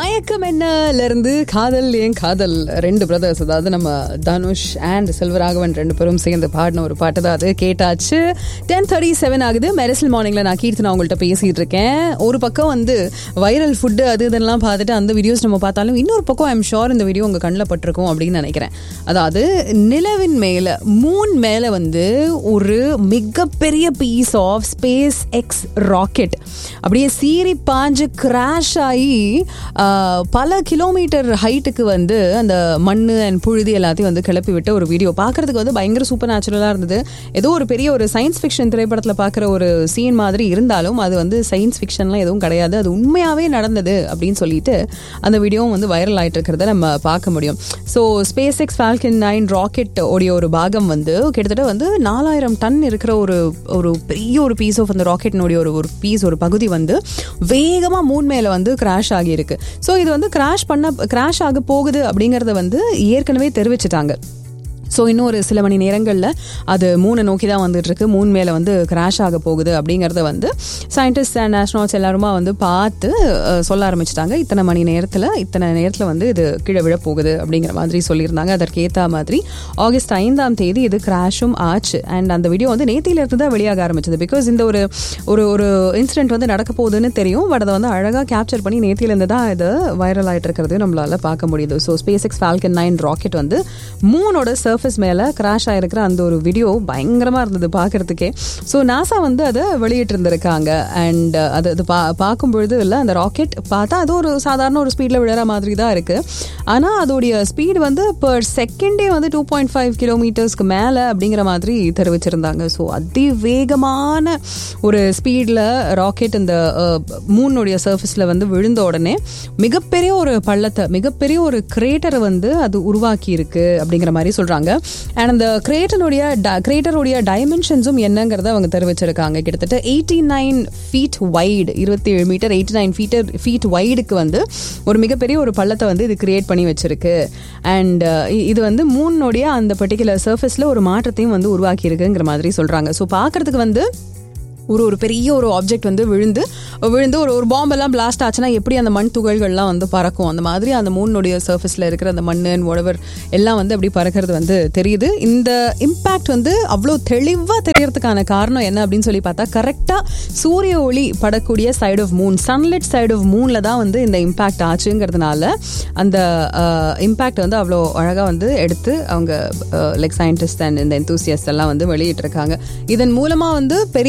மயக்கம் என்னல இருந்து காதல் ஏன் காதல் ரெண்டு பிரதர்ஸ் அதாவது நம்ம தனுஷ் அண்ட் செல்வராகவன் ரெண்டு பேரும் சேர்ந்து பாடின ஒரு பாட்டு தான் அது கேட்டாச்சு டென் தேர்ட்டி செவன் ஆகுது மெரிசல் மார்னிங்ல நான் கீர்த்தனா உங்கள்கிட்ட பேசிட்டு இருக்கேன் ஒரு பக்கம் வந்து வைரல் ஃபுட்டு அது இதெல்லாம் பார்த்துட்டு அந்த வீடியோஸ் நம்ம பார்த்தாலும் இன்னொரு பக்கம் ஐம் ஷோர் இந்த வீடியோ உங்க கண்ணில் பட்டிருக்கும் அப்படின்னு நினைக்கிறேன் அதாவது நிலவின் மேல மூன் மேல வந்து ஒரு மிகப்பெரிய piece of space X rocket அப்படியே சீறி பாஞ்சு கிராஷ் ஆகி ஆஹ், பல கிலோமீட்டர் ஹைட்டுக்கு வந்து அந்த மண் அண்ட் புழுதி எல்லாத்தையும் வந்து கிளப்பி விட்ட ஒரு வீடியோ பார்க்கறதுக்கு வந்து பயங்கர சூப்பர் நேச்சுரலாக இருந்தது ஏதோ ஒரு பெரிய ஒரு சயின்ஸ் ஃபிக்ஷன் திரைப்படத்தில் பார்க்குற ஒரு சீன் மாதிரி இருந்தாலும் அது வந்து சயின்ஸ் ஃபிக்ஷன்லாம் எதுவும் கிடையாது அது உண்மையாகவே நடந்தது அப்படின்னு சொல்லிட்டு அந்த வீடியோவும் வந்து வைரல் ஆயிட்டு இருக்கிறத நம்ம பார்க்க முடியும் so space X Falcon nine rocket உடைய ஒரு பாகம் வந்து கிட்டத்தட்ட வந்து நாலாயிரம் டன் இருக்கிற ஒரு ஒரு பெரிய ஒரு பீஸ் ஆஃப் அந்த ராக்கெட்டினுடைய ஒரு ஒரு பீஸ் ஒரு பகுதி வந்து வேகமாக மூன் மேலே வந்து கிராஷ் ஆகியிருக்கு ஸோ இது வந்து கிராஷ் பண்ண கிராஷ் ஆக போகுது அப்படிங்கிறத வந்து ஏற்கனவே தெரிவிச்சிட்டாங்க ஸோ இன்னும் ஒரு சில மணி நேரங்களில் அது மூணை நோக்கி தான் வந்துட்டு இருக்கு மூன் மேலே வந்து கிராஷ் ஆக போகுது அப்படிங்கிறத வந்து சயின்டிஸ்ட் அண்ட் ஆஸ்ட்ரோனாட்ஸ் எல்லாருமா வந்து பார்த்து அஹ், சொல்ல ஆரம்பிச்சிட்டாங்க இத்தனை மணி நேரத்தில் இத்தனை நேரத்தில் வந்து இது கீழே விழ போகுது அப்படிங்கிற மாதிரி சொல்லியிருந்தாங்க அதற்கேற்ற மாதிரி ஆகஸ்ட் ஐந்தாம் தேதி இது கிராஷும் ஆச்சு அண்ட் அந்த வீடியோ வந்து நேத்தியிலிருந்து தான் வெளியாக ஆரம்பிச்சது பிகாஸ் இந்த ஒரு ஒரு ஒரு இன்சிடென்ட் வந்து நடக்க போகுதுன்னு தெரியும் பட் அதை வந்து அழகாக கேப்சர் பண்ணி நேத்தியிலேருந்து தான் இது வைரல் ஆகிட்டு இருக்கிறது நம்மளால பார்க்க முடியுது so space X Falcon nine rocket வந்து மூனோட சர்ஃபேஸ் மேலே கிராஷ் ஆயிருக்கிற அந்த ஒரு வீடியோ பயங்கரமாக இருந்தது பார்க்கறதுக்கே ஸோ நாசா வந்து அதை வெளியிட்டு இருந்திருக்காங்க அண்ட் அது அது பா பார்க்கும் பொழுது இல்லை அந்த ராக்கெட் பார்த்தா அது ஒரு சாதாரண ஒரு ஸ்பீடில் விழுற மாதிரி தான் இருக்குது ஆனால் அதோடைய ஸ்பீடு வந்து பர் செகண்டே வந்து டூ பாயிண்ட் ஃபைவ் கிலோமீட்டர்ஸ்க்கு மேலே அப்படிங்கிற மாதிரி தெரிவிச்சிருந்தாங்க ஸோ அதிவேகமான ஒரு ஸ்பீடில் ராக்கெட் இந்த மூனுடைய சர்ஃபேஸில் வந்து விழுந்த உடனே மிகப்பெரிய ஒரு பள்ளத்தை மிகப்பெரிய ஒரு கிரேட்டரை வந்து அது உருவாக்கி இருக்கு அப்படிங்கிற மாதிரி சொல்றாங்க அண்ட் அந்த கிரேட்டனுடைய கிரேட்டருடைய டைமென்ஷன்ஸும் என்னங்கிறத அவங்க தெரிவிச்சிருக்காங்க கிட்டத்தட்ட எயிட்டி நைன் ஃபீட் வைடு இருபத்தி ஏழு meter eighty nine feet feet வைடுக்கு வந்து ஒரு மிகப்பெரிய ஒரு பள்ளத்தை வந்து இது கிரியேட் பண்ணி வச்சிருக்கு அண்ட் இது வந்து மூணுடைய அந்த பர்டிகுலர் சர்ஃபேஸில் ஒரு மாற்றத்தையும் வந்து உருவாக்கி இருக்குங்கிற மாதிரி சொல்றாங்க ஸோ பார்க்கறதுக்கு வந்து ஒரு ஒரு பெரிய ஒரு ஆப்ஜெக்ட் வந்து விழுந்து விழுந்து ஒரு ஒரு பாம்பெல்லாம் பிளாஸ்ட் ஆச்சுன்னா எப்படி அந்த மண் துகள்கள்லாம் வந்து பறக்கும் அந்த மாதிரி அந்த மூணுடைய சர்ஃபேஸில் இருக்கிற அந்த மண் அண்ட் உழவர் எல்லாம் வந்து அப்படி பறக்கிறது வந்து தெரியுது இந்த இம்பேக்ட் வந்து அவ்வளோ தெளிவாக தெரியறதுக்கான காரணம் என்ன அப்படின்னு சொல்லி பார்த்தா கரெக்டாக சூரிய ஒளி படக்கூடிய side of moon sunlight side of மூனில் தான் வந்து இந்த இம்பேக்ட் ஆச்சுங்கிறதுனால அந்த இம்பேக்ட் வந்து அவ்வளோ அழகாக வந்து எடுத்து அவங்க லைக் சயின்டிஸ்ட் அண்ட் இந்த enthusiasts எல்லாம் வந்து வெளியிட்டிருக்காங்க இதன் மூலமாக வந்து பெரிய